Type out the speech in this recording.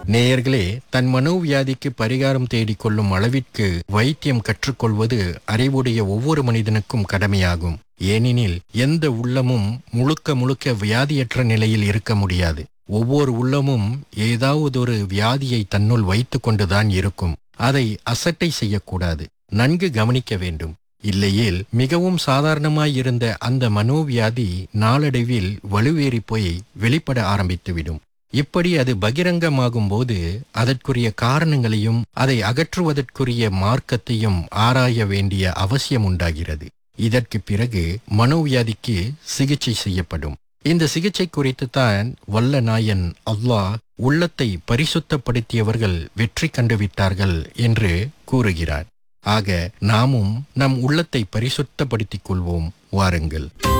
நேயர்களே தன் மனோவியாதிக்கு பரிகாரம் தேடிக் கொள்ளும் அளவிற்கு வைத்தியம் கற்றுக்கொள்வது அறிவுடைய ஒவ்வொரு மனிதனுக்கும் கடமையாகும் ஏனெனில் எந்த உள்ளமும் முழுக்க முழுக்க வியாதியற்ற நிலையில் இருக்க முடியாது ஒவ்வொரு உள்ளமும் ஏதாவதொரு வியாதியை தன்னுள் வைத்துக் கொண்டுதான் இருக்கும் அதை அசட்டை செய்யக்கூடாது நன்கு கவனிக்க வேண்டும் இல்லையேல் மிகவும் சாதாரணமாயிருந்த அந்த மனோவியாதி நாளடைவில் வலுவேறி போய் வெளிப்பட ஆரம்பித்துவிடும் இப்படி அது பகிரங்கமாகும் போது அதற்குரிய காரணங்களையும் அதை அகற்றுவதற்குரிய மார்க்கத்தையும் ஆராய வேண்டிய அவசியம் உண்டாகிறது இதற்கு பிறகு மனோவியாதிக்கு சிகிச்சை செய்யப்படும் இந்த சிகிச்சை குறித்து தான் வல்ல நாயன் அல்லாஹ் உள்ளத்தை பரிசுத்தப்படுத்தியவர்கள் வெற்றி கண்டுவிட்டார்கள் என்று கூறுகிறார் ஆக நாமும் நம் உள்ளத்தை பரிசுத்தப்படுத்திக் கொள்வோம் வாருங்கள்